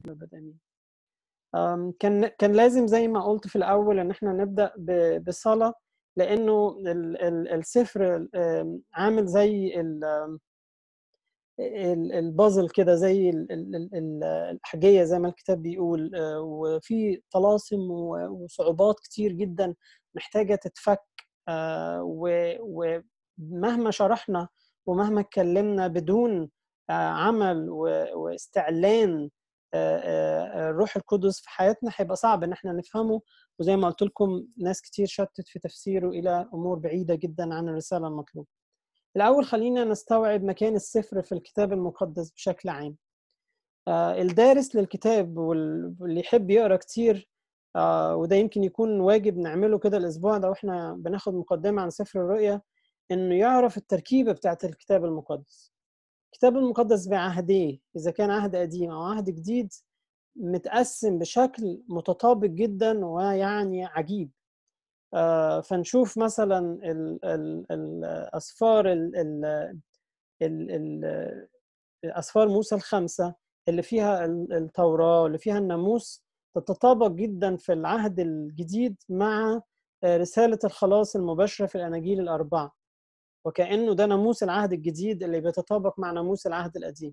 الابد امين أم، كان كان لازم زي ما قلت في الاول ان احنا نبدا ب- بصلاه لانه ال- ال- السفر أم، عامل زي ال- ال- البازل كده زي ال- ال- ال- ال- الاحجيه زي ما الكتاب بيقول آه، وفي طلاسم و- وصعوبات كتير جدا محتاجه تتفك آه، و- ومهما شرحنا ومهما اتكلمنا بدون آه، عمل و- واستعلان آه، آه، الروح القدس في حياتنا هيبقى صعب ان احنا نفهمه وزي ما قلت لكم ناس كتير شتت في تفسيره الى امور بعيده جدا عن الرساله المطلوبه. الأول خلينا نستوعب مكان السفر في الكتاب المقدس بشكل عام آه، الدارس للكتاب وال- واللي يحب يقرأ كتير آه، وده يمكن يكون واجب نعمله كده الأسبوع ده وإحنا بناخد مقدمة عن سفر الرؤيا إنه يعرف التركيبة بتاعت الكتاب المقدس الكتاب المقدس بعهديه إذا كان عهد قديم أو عهد جديد متقسم بشكل متطابق جدا ويعني عجيب آه، فنشوف مثلا ال- ال- الأسفار ال- ال- ال- ال- أسفار موسى الخمسة اللي فيها ال- التوراة واللي فيها الناموس تتطابق جدا في العهد الجديد مع آه، رسالة الخلاص المباشرة في الأناجيل الأربعة وكأنه ده ناموس العهد الجديد اللي بيتطابق مع ناموس العهد القديم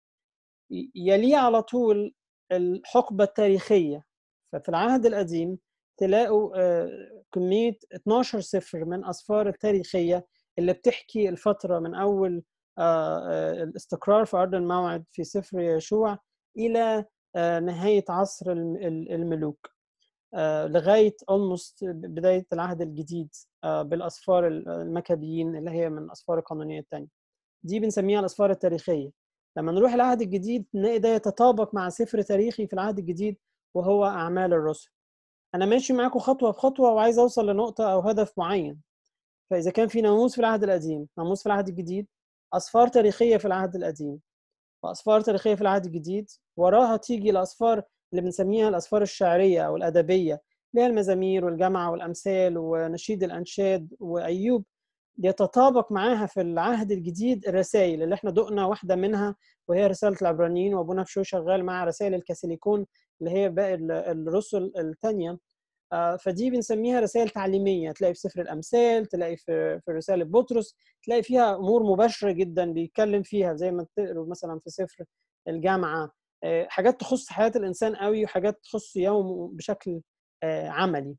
ي- يليه على طول الحقبة التاريخية ففي العهد القديم تلاقوا آه، كمية 12 سفر من أسفار التاريخية اللي بتحكي الفترة من أول آه، آه، الاستقرار في أرض الموعد في سفر يشوع إلى آه، نهاية عصر الم- ال- الملوك آه، لغاية almost بداية العهد الجديد آه، بالأسفار المكابيين اللي هي من الأسفار القانونية التانية دي بنسميها الأسفار التاريخية لما نروح العهد الجديد نلاقي ده يتطابق مع سفر تاريخي في العهد الجديد وهو أعمال الرسل أنا ماشي معاكم خطوة بخطوة وعايز أوصل لنقطة أو هدف معين فإذا كان في ناموس في العهد القديم ناموس في العهد الجديد أسفار تاريخية في العهد القديم وأسفار تاريخية في العهد الجديد وراها تيجي الأسفار اللي بنسميها الأسفار الشعرية أو الأدبية اللي هي المزامير والجمعة والأمثال ونشيد الأنشاد وأيوب يتطابق معاها في العهد الجديد الرسائل اللي احنا دقنا واحدة منها وهي رسالة العبرانيين وأبونا في شو شغال مع رسائل الكاثوليكون اللي هي باقي ال- الرسل التانية آه، فدي بنسميها رسائل تعليمية تلاقي في سفر الأمثال تلاقي في في رسالة بطرس تلاقي فيها أمور مباشرة جدا بيتكلم فيها زي ما تقروا مثلا في سفر الجامعة آه، حاجات تخص حياة الإنسان قوي وحاجات تخص يومه بشكل آه، عملي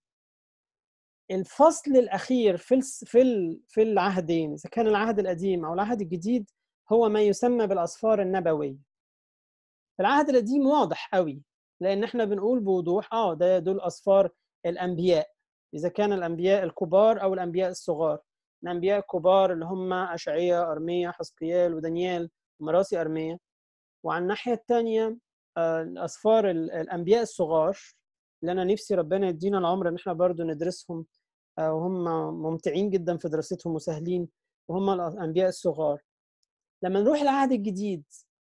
الفصل الأخير في الس- في ال- في العهدين إذا كان العهد القديم أو العهد الجديد هو ما يسمى بالأسفار النبوية في العهد القديم واضح قوي لأن احنا بنقول بوضوح اه ده دول أسفار الأنبياء إذا كان الأنبياء الكبار أو الأنبياء الصغار الأنبياء الكبار اللي هم أشعياء أرميا حزقيال ودانيال ومراسي أرميا وعلى الناحية الثانية الأسفار ال- الأنبياء الصغار اللي أنا نفسي ربنا يدينا العمر إن إحنا برضو ندرسهم آه، وهم ممتعين جدا في دراستهم وسهلين وهم الأنبياء الصغار لما نروح العهد الجديد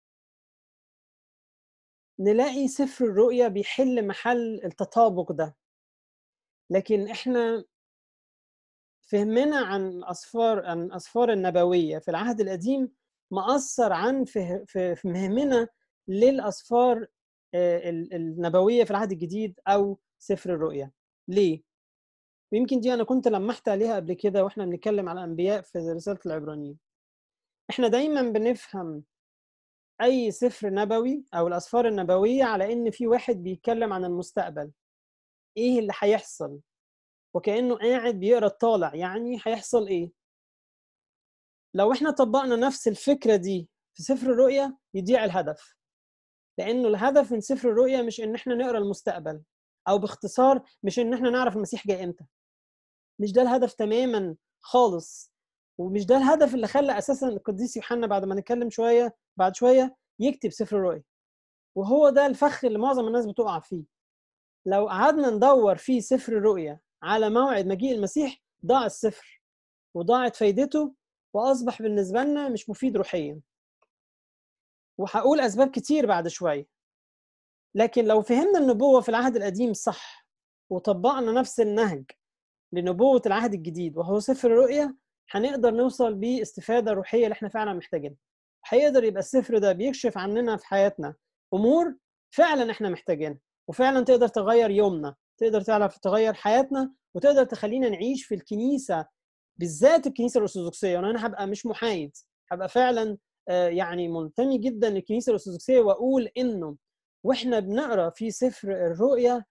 نلاقي سفر الرؤيا بيحل محل التطابق ده لكن احنا فهمنا عن أسفار عن الأسفار النبوية في العهد القديم مأثر عن فه- ف- فهمنا للأسفار آه، ال- النبوية في العهد الجديد أو سفر الرؤيا ليه؟ ويمكن دي أنا كنت لمحت عليها قبل كده وإحنا بنتكلم على الأنبياء في رسالة العبرانيين إحنا دايما بنفهم أي سفر نبوي أو الأسفار النبوية على إن في واحد بيتكلم عن المستقبل إيه اللي هيحصل وكأنه قاعد بيقرا الطالع يعني هيحصل إيه لو إحنا طبقنا نفس الفكرة دي في سفر الرؤيا يضيع الهدف لأنه الهدف من سفر الرؤيا مش إن إحنا نقرا المستقبل أو باختصار مش إن إحنا نعرف المسيح جاي إمتى مش ده الهدف تماما خالص ومش ده الهدف اللي خلى اساسا القديس يوحنا بعد ما نتكلم شويه بعد شويه يكتب سفر الرؤيا وهو ده الفخ اللي معظم الناس بتقع فيه لو قعدنا ندور في سفر الرؤيا على موعد مجيء المسيح ضاع السفر وضاعت فايدته واصبح بالنسبه لنا مش مفيد روحيا وهقول اسباب كتير بعد شويه لكن لو فهمنا النبوه في العهد القديم صح وطبقنا نفس النهج لنبوه العهد الجديد وهو سفر الرؤيا هنقدر نوصل بيه استفاده روحيه اللي احنا فعلا محتاجينها هيقدر يبقى السفر ده بيكشف عننا في حياتنا امور فعلا احنا محتاجينها وفعلا تقدر تغير يومنا تقدر تعرف تغير حياتنا وتقدر تخلينا نعيش في الكنيسه بالذات الكنيسه الارثوذكسيه وانا هبقى مش محايد هبقى فعلا يعني منتمي جدا للكنيسه الارثوذكسيه واقول انه واحنا بنقرا في سفر الرؤيا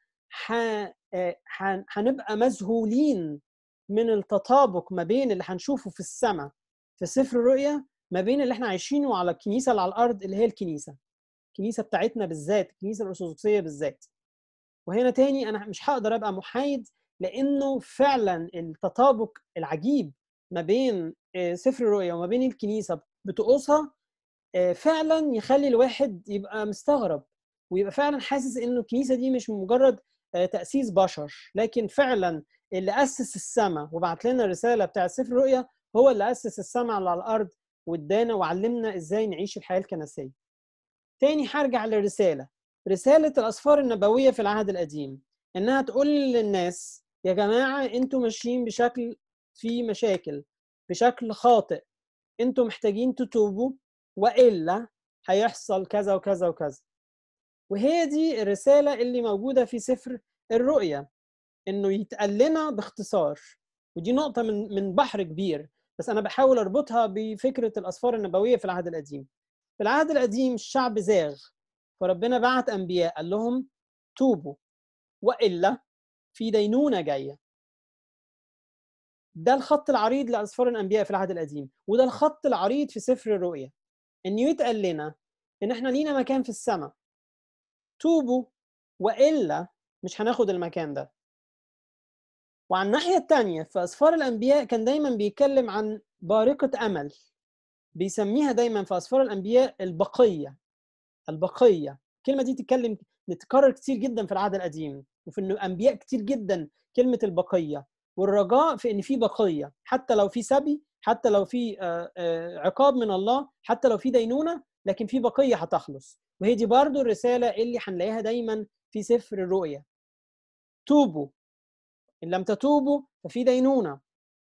هنبقى مذهولين من التطابق ما بين اللي هنشوفه في السماء في سفر الرؤيا ما بين اللي احنا عايشينه على الكنيسه اللي على الارض اللي هي الكنيسه الكنيسه بتاعتنا بالذات الكنيسه الارثوذكسيه بالذات وهنا تاني انا مش هقدر ابقى محايد لانه فعلا التطابق العجيب ما بين سفر الرؤيا وما بين الكنيسه بطقوسها فعلا يخلي الواحد يبقى مستغرب ويبقى فعلا حاسس انه الكنيسه دي مش مجرد تاسيس بشر لكن فعلا اللي اسس السماء وبعت لنا الرساله بتاع سفر الرؤيا هو اللي اسس السماء على الارض وادانا وعلمنا ازاي نعيش الحياه الكنسيه. تاني هرجع للرساله رساله الاسفار النبويه في العهد القديم انها تقول للناس يا جماعه انتوا ماشيين بشكل في مشاكل بشكل خاطئ انتوا محتاجين تتوبوا والا هيحصل كذا وكذا وكذا. وهي دي الرساله اللي موجوده في سفر الرؤيا انه يتقال لنا باختصار ودي نقطه من من بحر كبير بس انا بحاول اربطها بفكره الاسفار النبويه في العهد القديم في العهد القديم الشعب زاغ فربنا بعت انبياء قال لهم توبوا والا في دينونه جايه ده الخط العريض لاسفار الانبياء في العهد القديم وده الخط العريض في سفر الرؤيا انه يتقال لنا ان احنا لينا مكان في السماء توبوا والا مش هناخد المكان ده وعلى الناحية الثانية في أسفار الأنبياء كان دايما بيتكلم عن بارقة أمل بيسميها دايما في أسفار الأنبياء البقية البقية الكلمة دي تتكلم تتكرر كتير جدا في العهد القديم وفي إنه أنبياء كتير جدا كلمة البقية والرجاء في إن في بقية حتى لو في سبي حتى لو في عقاب من الله حتى لو في دينونة لكن في بقية هتخلص وهي دي برضو الرسالة اللي هنلاقيها دايما في سفر الرؤيا توبوا إن لم تتوبوا ففي دينونة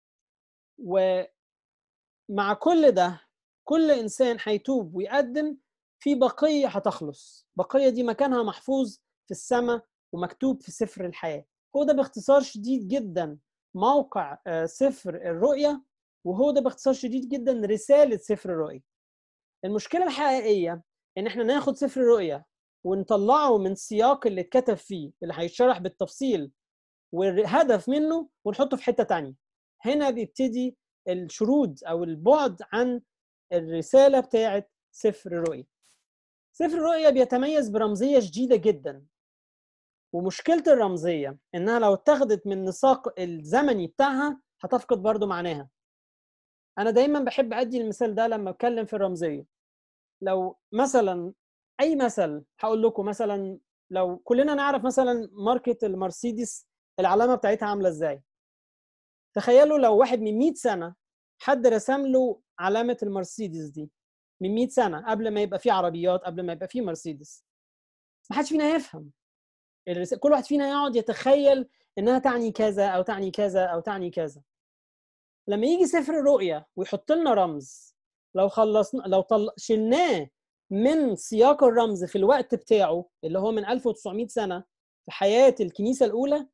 ومع كل ده كل إنسان هيتوب ويقدم في بقية هتخلص بقية دي مكانها محفوظ في السماء ومكتوب في سفر الحياة هو ده باختصار شديد جدا موقع سفر الرؤيا وهو ده باختصار شديد جدا رسالة سفر الرؤيا المشكلة الحقيقية إن إحنا ناخد سفر الرؤيا ونطلعه من السياق اللي اتكتب فيه اللي هيتشرح بالتفصيل والهدف منه ونحطه في حته تانية هنا بيبتدي الشرود او البعد عن الرساله بتاعه سفر الرؤيا سفر الرؤيا بيتميز برمزيه شديده جدا ومشكله الرمزيه انها لو اتخذت من نساق الزمني بتاعها هتفقد برضو معناها انا دايما بحب ادي المثال ده لما اتكلم في الرمزيه لو مثلا اي مثل هقول لكم مثلا لو كلنا نعرف مثلا ماركه المرسيدس العلامه بتاعتها عامله ازاي تخيلوا لو واحد من 100 سنه حد رسم له علامه المرسيدس دي من 100 سنه قبل ما يبقى في عربيات قبل ما يبقى في مرسيدس ما حدش فينا يفهم كل واحد فينا يقعد يتخيل انها تعني كذا او تعني كذا او تعني كذا لما يجي سفر الرؤيا ويحط لنا رمز لو خلصنا لو طل... شلناه من سياق الرمز في الوقت بتاعه اللي هو من 1900 سنه في حياه الكنيسه الاولى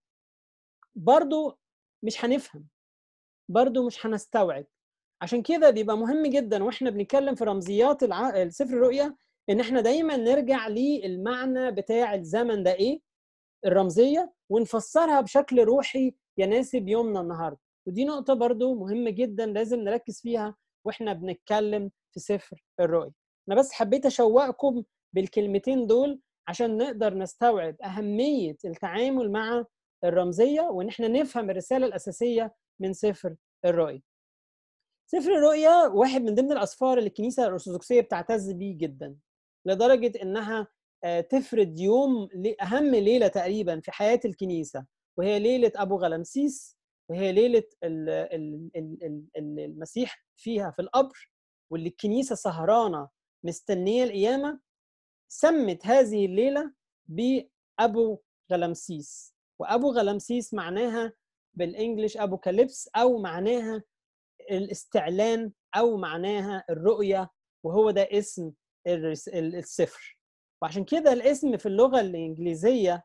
برضو مش هنفهم برضو مش هنستوعب عشان كده بيبقى مهم جدا واحنا بنتكلم في رمزيات الع... سفر الرؤيا ان احنا دايما نرجع للمعنى بتاع الزمن ده ايه الرمزيه ونفسرها بشكل روحي يناسب يومنا النهارده ودي نقطه برضو مهمه جدا لازم نركز فيها واحنا بنتكلم في سفر الرؤيا انا بس حبيت اشوقكم بالكلمتين دول عشان نقدر نستوعب اهميه التعامل مع الرمزيه وان احنا نفهم الرساله الاساسيه من سفر الرؤيا سفر الرؤيا واحد من ضمن الاسفار اللي الكنيسه الارثوذكسيه بتعتز بيه جدا لدرجه انها تفرد يوم اهم ليله تقريبا في حياه الكنيسه وهي ليله ابو غلمسيس وهي ليله المسيح فيها في القبر واللي الكنيسه سهرانه مستنيه القيامه سمت هذه الليله بابو غلمسيس وابو غلمسيس معناها بالانجلش ابوكاليبس او معناها الاستعلان او معناها الرؤيه وهو ده اسم السفر وعشان كده الاسم في اللغه الانجليزيه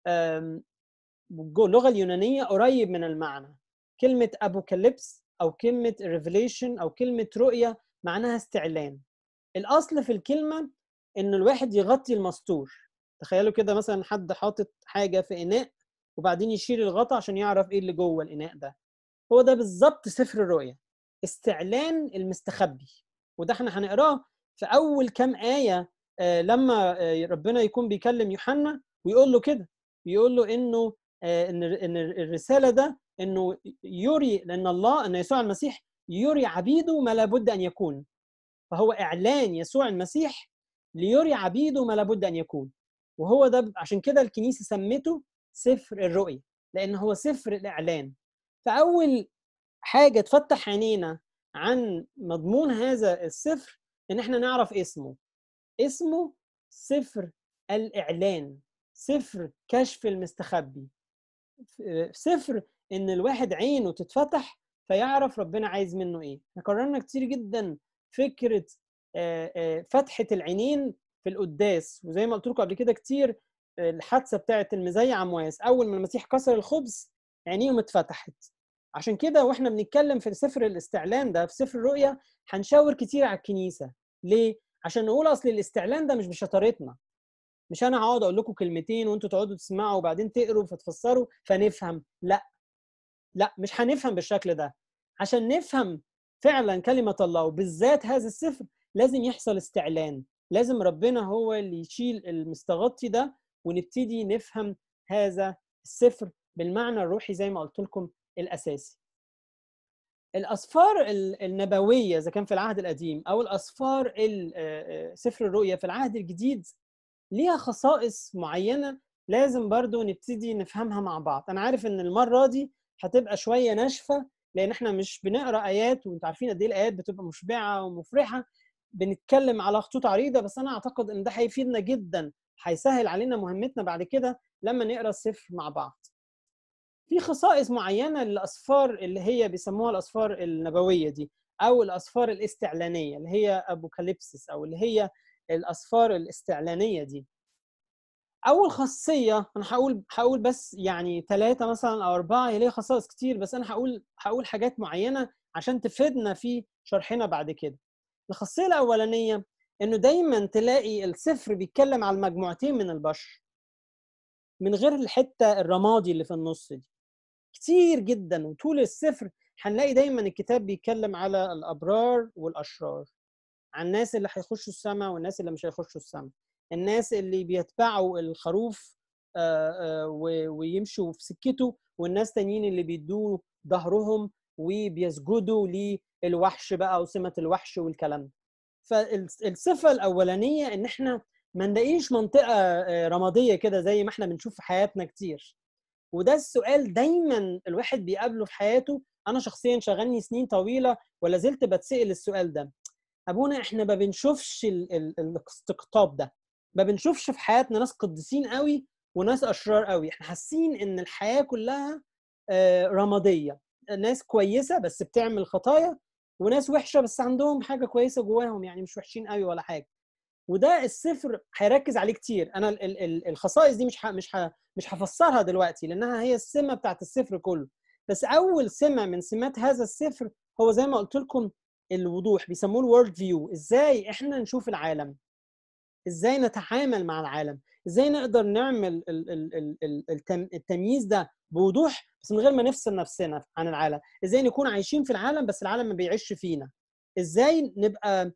اللغه اليونانيه قريب من المعنى كلمه ابوكاليبس او كلمه ريفيليشن او كلمه رؤيه معناها استعلان الاصل في الكلمه ان الواحد يغطي المستور تخيلوا كده مثلا حد حاطط حاجه في اناء وبعدين يشيل الغطا عشان يعرف ايه اللي جوه الاناء ده هو ده بالظبط سفر الرؤيا استعلان المستخبي وده احنا هنقراه في اول كام ايه لما ربنا يكون بيكلم يوحنا ويقول له كده يقول له انه ان ان الرساله ده انه يري لان الله ان يسوع المسيح يري عبيده ما لابد ان يكون فهو اعلان يسوع المسيح ليري عبيده ما لابد ان يكون وهو ده عشان كده الكنيسه سمته سفر الرؤيا لان هو سفر الاعلان فاول حاجه تفتح عينينا عن مضمون هذا السفر ان احنا نعرف اسمه اسمه سفر الاعلان سفر كشف المستخبي سفر ان الواحد عينه تتفتح فيعرف ربنا عايز منه ايه احنا قررنا كتير جدا فكره فتحه العينين في القداس وزي ما قلت لكم قبل كده كتير الحادثه بتاعه المزيع عمواس اول ما المسيح كسر الخبز عينيهم اتفتحت عشان كده واحنا بنتكلم في سفر الاستعلان ده في سفر الرؤيا هنشاور كتير على الكنيسه ليه عشان نقول اصل الاستعلان ده مش بشطارتنا مش انا هقعد اقول لكم كلمتين وانتوا تقعدوا تسمعوا وبعدين تقروا فتفسروا فنفهم لا لا مش هنفهم بالشكل ده عشان نفهم فعلا كلمه الله وبالذات هذا السفر لازم يحصل استعلان لازم ربنا هو اللي يشيل المستغطي ده ونبتدي نفهم هذا السفر بالمعنى الروحي زي ما قلت لكم الاساسي الاسفار النبويه اذا كان في العهد القديم او الاسفار سفر الرؤيا في العهد الجديد ليها خصائص معينه لازم برضو نبتدي نفهمها مع بعض انا عارف ان المره دي هتبقى شويه ناشفه لان احنا مش بنقرا ايات وانتوا عارفين قد ايه الايات بتبقى مشبعه ومفرحه بنتكلم على خطوط عريضه بس انا اعتقد ان ده هيفيدنا جدا هيسهل علينا مهمتنا بعد كده لما نقرا السفر مع بعض في خصائص معينه للاسفار اللي هي بيسموها الاسفار النبويه دي او الاسفار الاستعلانيه اللي هي ابوكاليبسس او اللي هي الاسفار الاستعلانيه دي اول خاصيه انا هقول هقول بس يعني ثلاثه مثلا او اربعه هي ليها خصائص كتير بس انا هقول هقول حاجات معينه عشان تفيدنا في شرحنا بعد كده الخاصيه الاولانيه انه دايما تلاقي السفر بيتكلم على المجموعتين من البشر من غير الحته الرمادي اللي في النص دي كتير جدا وطول السفر هنلاقي دايما الكتاب بيتكلم على الابرار والاشرار عن الناس اللي هيخشوا السماء والناس اللي مش هيخشوا السماء الناس اللي بيتبعوا الخروف ويمشوا في سكته والناس تانيين اللي بيدوا ظهرهم وبيسجدوا للوحش بقى وسمة الوحش والكلام ده فالصفة الأولانية إن إحنا ما نلاقيش منطقة رمادية كده زي ما إحنا بنشوف في حياتنا كتير وده السؤال دايما الواحد بيقابله في حياته أنا شخصيا شغلني سنين طويلة ولا زلت بتسأل السؤال ده أبونا إحنا ما بنشوفش الاستقطاب ده ما بنشوفش في حياتنا ناس قديسين قوي وناس أشرار قوي إحنا حاسين إن الحياة كلها رمادية ناس كويسة بس بتعمل خطايا وناس وحشه بس عندهم حاجه كويسه جواهم يعني مش وحشين قوي ولا حاجه وده السفر هيركز عليه كتير انا ال ال الخصائص دي مش ح مش ح مش هفسرها دلوقتي لانها هي السمه بتاعت السفر كله بس اول سمه من سمات هذا السفر هو زي ما قلت لكم الوضوح بيسموه الورد فيو ازاي احنا نشوف العالم ازاي نتعامل مع العالم ازاي نقدر نعمل التمييز ده بوضوح بس من غير ما نفصل نفسنا عن العالم ازاي نكون عايشين في العالم بس العالم ما بيعيش فينا ازاي نبقى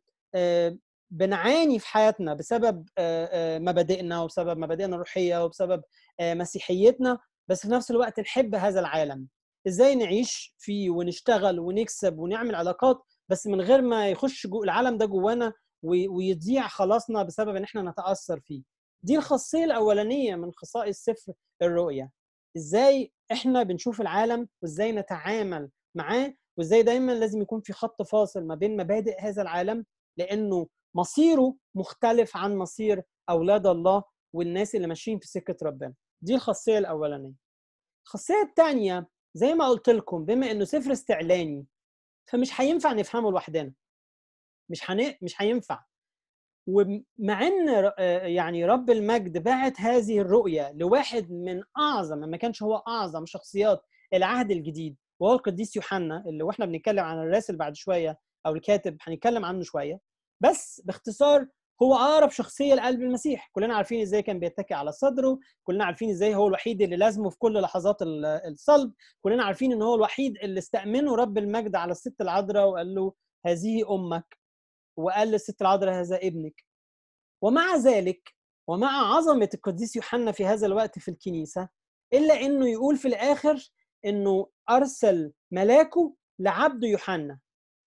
بنعاني في حياتنا بسبب مبادئنا وبسبب مبادئنا الروحيه وبسبب مسيحيتنا بس في نفس الوقت نحب هذا العالم ازاي نعيش فيه ونشتغل ونكسب ونعمل علاقات بس من غير ما يخش جو العالم ده جوانا ويضيع خلاصنا بسبب ان احنا نتاثر فيه دي الخاصيه الاولانيه من خصائص سفر الرؤيا ازاي احنا بنشوف العالم وازاي نتعامل معاه وازاي دايما لازم يكون في خط فاصل ما بين مبادئ هذا العالم لانه مصيره مختلف عن مصير اولاد الله والناس اللي ماشيين في سكه ربنا دي الخاصيه الاولانيه الخاصيه الثانيه زي ما قلت لكم بما انه سفر استعلاني فمش هينفع نفهمه لوحدنا مش هن... مش هينفع ومع ان يعني رب المجد بعت هذه الرؤيه لواحد من اعظم ما كانش هو اعظم شخصيات العهد الجديد وهو القديس يوحنا اللي واحنا بنتكلم عن الراسل بعد شويه او الكاتب هنتكلم عنه شويه بس باختصار هو اقرب شخصيه لقلب المسيح كلنا عارفين ازاي كان بيتكي على صدره كلنا عارفين ازاي هو الوحيد اللي لازمه في كل لحظات الصلب كلنا عارفين ان هو الوحيد اللي استأمنه رب المجد على الست العذراء وقال له هذه امك وقال للست العذراء هذا ابنك ومع ذلك ومع عظمه القديس يوحنا في هذا الوقت في الكنيسه الا انه يقول في الاخر انه ارسل ملاكه لعبده يوحنا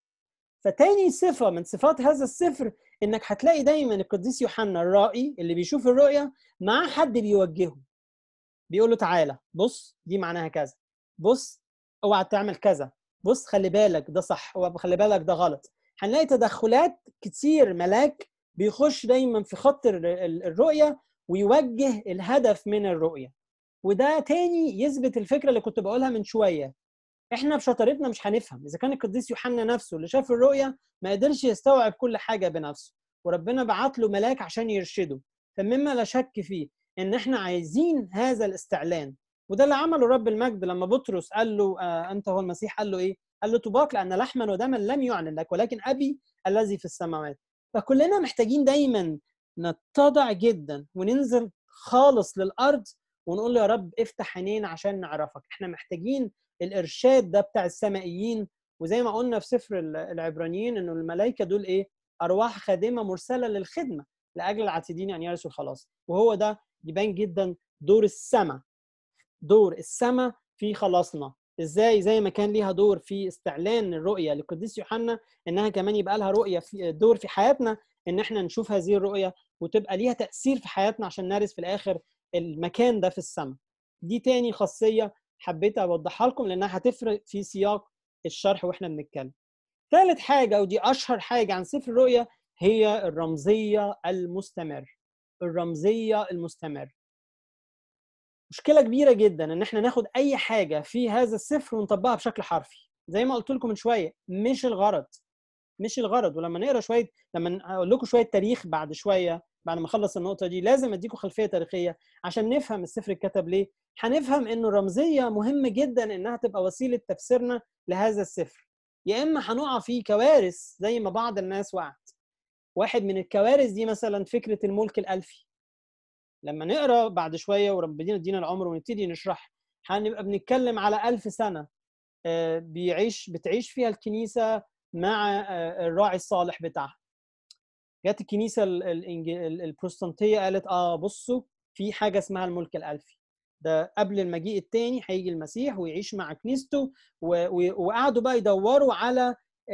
فتاني صفه من صفات هذا السفر انك هتلاقي دايما القديس يوحنا الرائي اللي بيشوف الرؤيه مع حد بيوجهه بيقول له تعالى بص دي معناها كذا بص اوعى تعمل كذا بص خلي بالك ده صح وخلي بالك ده غلط هنلاقي تدخلات كتير ملاك بيخش دايما في خط الرؤيه ويوجه الهدف من الرؤيه وده تاني يثبت الفكره اللي كنت بقولها من شويه احنا بشطارتنا مش هنفهم اذا كان القديس يوحنا نفسه اللي شاف الرؤيه ما قدرش يستوعب كل حاجه بنفسه وربنا بعت له ملاك عشان يرشده فمما لا شك فيه ان احنا عايزين هذا الاستعلان وده اللي عمله رب المجد لما بطرس قال له آه انت هو المسيح قال له ايه قال له طباق لان لحما ودما لم يعلن لك ولكن ابي الذي في السماوات فكلنا محتاجين دايما نتضع جدا وننزل خالص للارض ونقول له يا رب افتح عينينا عشان نعرفك احنا محتاجين الارشاد ده بتاع السمائيين وزي ما قلنا في سفر العبرانيين انه الملائكه دول ايه ارواح خادمه مرسله للخدمه لاجل العاتدين ان يرثوا الخلاص وهو ده يبان جدا دور السماء دور السماء في خلاصنا ازاي زي ما كان ليها دور في استعلان الرؤيه للقديس يوحنا انها كمان يبقى لها رؤيه في دور في حياتنا ان احنا نشوف هذه الرؤيه وتبقى ليها تاثير في حياتنا عشان نرث في الاخر المكان ده في السماء دي تاني خاصيه حبيت اوضحها لكم لانها هتفرق في سياق الشرح واحنا بنتكلم ثالث حاجه ودي اشهر حاجه عن سفر الرؤيا هي الرمزيه المستمر الرمزيه المستمر مشكله كبيره جدا ان احنا ناخد اي حاجه في هذا السفر ونطبقها بشكل حرفي زي ما قلت لكم من شويه مش الغرض مش الغرض ولما نقرا شويه لما اقول لكم شويه تاريخ بعد شويه بعد ما اخلص النقطه دي لازم اديكم خلفيه تاريخيه عشان نفهم السفر اتكتب ليه هنفهم انه الرمزيه مهم جدا انها تبقى وسيله تفسيرنا لهذا السفر يا اما هنقع في كوارث زي ما بعض الناس وقعت واحد من الكوارث دي مثلا فكره الملك الالفي لما نقرا بعد شويه وربنا يدينا العمر ونبتدي نشرح هنبقى بنتكلم على ألف سنه بيعيش بتعيش فيها الكنيسه مع الراعي الصالح بتاعها جت الكنيسه البروتستانتيه قالت اه بصوا في حاجه اسمها الملك الالفي ده قبل المجيء الثاني هيجي المسيح ويعيش مع كنيسته وقعدوا بقى يدوروا على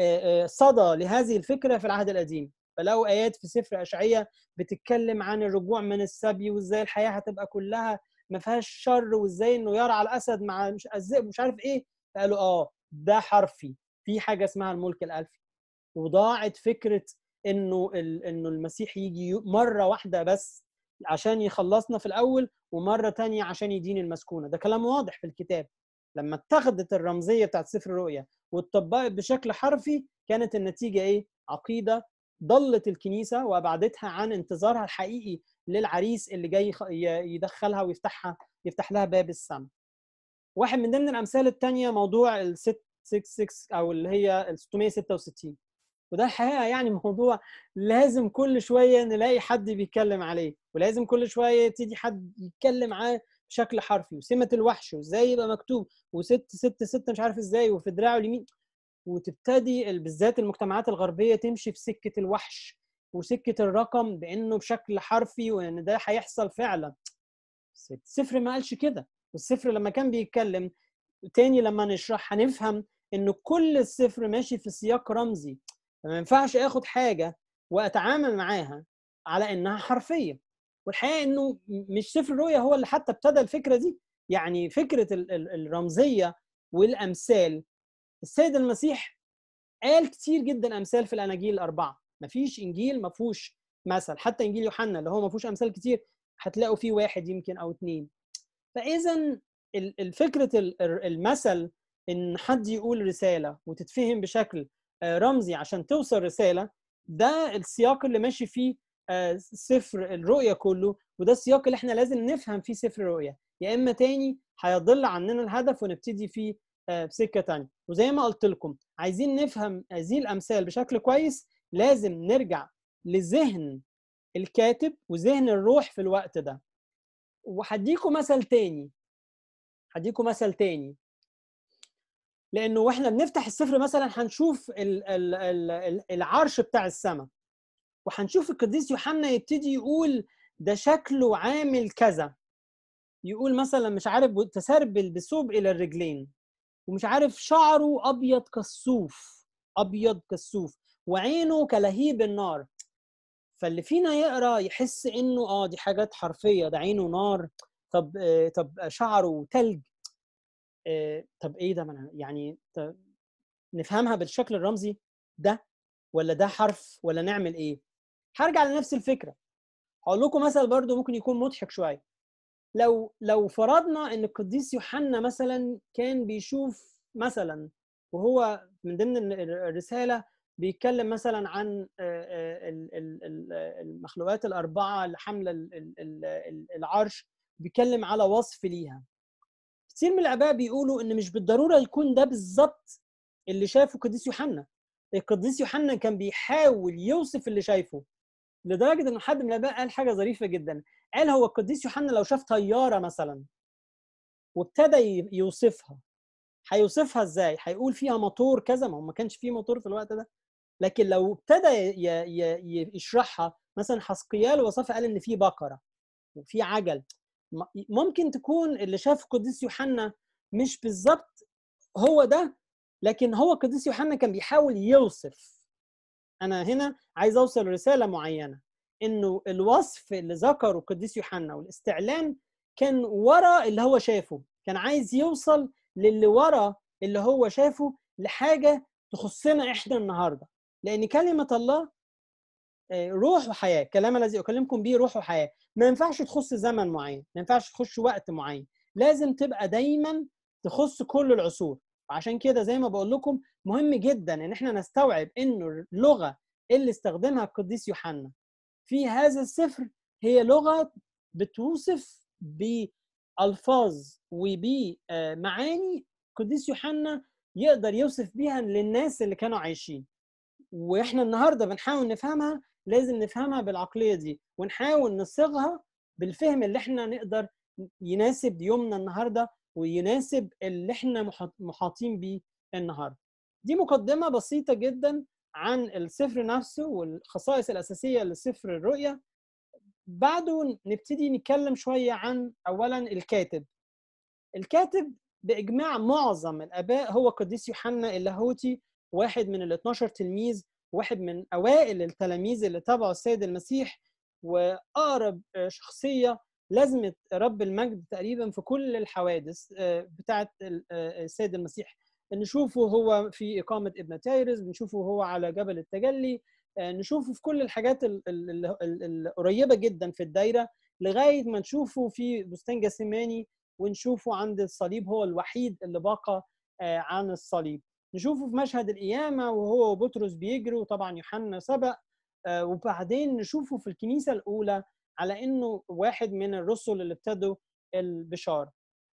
صدى لهذه الفكره في العهد القديم فلقوا ايات في سفر اشعياء بتتكلم عن الرجوع من السبي وازاي الحياه هتبقى كلها ما فيهاش شر وازاي انه يرعى الاسد مع مش الذئب مش عارف ايه فقالوا اه ده حرفي في حاجه اسمها الملك الالفي وضاعت فكره انه انه المسيح يجي مره واحده بس عشان يخلصنا في الاول ومره تانية عشان يدين المسكونه ده كلام واضح في الكتاب لما اتخذت الرمزيه بتاعت سفر الرؤيا واتطبقت بشكل حرفي كانت النتيجه ايه عقيده ضلت الكنيسه وابعدتها عن انتظارها الحقيقي للعريس اللي جاي يدخلها ويفتحها يفتح لها باب السماء واحد من ضمن الامثال الثانيه موضوع ال 666 او اللي هي ال 666 وده الحقيقه يعني موضوع لازم كل شويه نلاقي حد بيتكلم عليه ولازم كل شويه تيجي حد يتكلم معاه بشكل حرفي وسمه الوحش وازاي يبقى مكتوب وست ست ست مش عارف ازاي وفي دراعه اليمين وتبتدي بالذات المجتمعات الغربيه تمشي في سكه الوحش وسكه الرقم بانه بشكل حرفي وان ده هيحصل فعلا السفر ما قالش كده والسفر لما كان بيتكلم تاني لما نشرح هنفهم انه كل السفر ماشي في سياق رمزي فما ينفعش اخد حاجه واتعامل معاها على انها حرفيه والحقيقه انه مش سفر الرؤيا هو اللي حتى ابتدى الفكره دي يعني فكره الرمزيه والامثال السيد المسيح قال كتير جدا امثال في الاناجيل الاربعه مفيش انجيل ما فيهوش مثل حتى انجيل يوحنا اللي هو ما فيهوش امثال كتير هتلاقوا فيه واحد يمكن او اتنين فاذا الفكره المثل ان حد يقول رساله وتتفهم بشكل رمزي عشان توصل رساله ده السياق اللي ماشي فيه سفر الرؤيا كله وده السياق اللي احنا لازم نفهم فيه سفر الرؤيا يا اما تاني هيضل عننا الهدف ونبتدي فيه بسكه تانية وزي ما قلت لكم عايزين نفهم هذه الامثال بشكل كويس لازم نرجع لذهن الكاتب وذهن الروح في الوقت ده وهديكم مثل تاني هديكم مثل تاني لانه واحنا بنفتح السفر مثلا هنشوف العرش بتاع السماء وهنشوف القديس يوحنا يبتدي يقول ده شكله عامل كذا يقول مثلا مش عارف تسربل بثوب الى الرجلين ومش عارف شعره ابيض كالصوف ابيض كالصوف وعينه كلهيب النار فاللي فينا يقرا يحس انه اه دي حاجات حرفيه ده عينه نار طب آه طب شعره تلج آه طب ايه ده من يعني نفهمها بالشكل الرمزي ده ولا ده حرف ولا نعمل ايه هرجع لنفس الفكره هقول لكم مثل برضو ممكن يكون مضحك شويه لو لو فرضنا ان القديس يوحنا مثلا كان بيشوف مثلا وهو من ضمن الرساله بيتكلم مثلا عن المخلوقات الاربعه اللي حامله العرش بيتكلم على وصف ليها كتير من الاباء بيقولوا ان مش بالضروره يكون ده بالظبط اللي شافه القديس يوحنا القديس يوحنا كان بيحاول يوصف اللي شايفه لدرجه ان حد من الاباء قال حاجه ظريفه جدا قال هو القديس يوحنا لو شاف طياره مثلا وابتدى يوصفها هيوصفها ازاي هيقول فيها موتور كذا ما هو ما كانش فيه موتور في الوقت ده لكن لو ابتدى يشرحها مثلا حسقيال وصفها قال ان في بقره وفي عجل ممكن تكون اللي شاف القديس يوحنا مش بالظبط هو ده لكن هو القديس يوحنا كان بيحاول يوصف انا هنا عايز اوصل رساله معينه انه الوصف اللي ذكره القديس يوحنا والاستعلان كان ورا اللي هو شافه كان عايز يوصل للي ورا اللي هو شافه لحاجه تخصنا احنا النهارده لان كلمه الله روح وحياه كلام الذي اكلمكم به روح وحياه ما ينفعش تخص زمن معين ما ينفعش تخش وقت معين لازم تبقى دايما تخص كل العصور وعشان كده زي ما بقول لكم مهم جدا ان احنا نستوعب انه اللغه اللي استخدمها القديس يوحنا في هذا السفر هي لغه بتوصف بالفاظ وبمعاني القديس يوحنا يقدر يوصف بيها للناس اللي كانوا عايشين واحنا النهارده بنحاول نفهمها لازم نفهمها بالعقليه دي ونحاول نصيغها بالفهم اللي احنا نقدر يناسب يومنا النهارده ويناسب اللي احنا محاطين بيه النهارده دي مقدمه بسيطه جدا عن السفر نفسه والخصائص الاساسيه لسفر الرؤيا بعده نبتدي نتكلم شويه عن اولا الكاتب الكاتب باجماع معظم الاباء هو قديس يوحنا اللاهوتي واحد من ال 12 تلميذ واحد من اوائل التلاميذ اللي تبعوا السيد المسيح واقرب شخصيه لازمه رب المجد تقريبا في كل الحوادث بتاعه السيد المسيح نشوفه هو في اقامه ابن تايرس بنشوفه هو على جبل التجلي نشوفه في كل الحاجات القريبه جدا في الدايره لغايه ما نشوفه في بستان جاسماني ونشوفه عند الصليب هو الوحيد اللي بقى عن الصليب نشوفه في مشهد القيامه وهو وبطرس بيجروا وطبعا يوحنا سبق وبعدين نشوفه في الكنيسه الاولى على انه واحد من الرسل اللي ابتدوا البشاره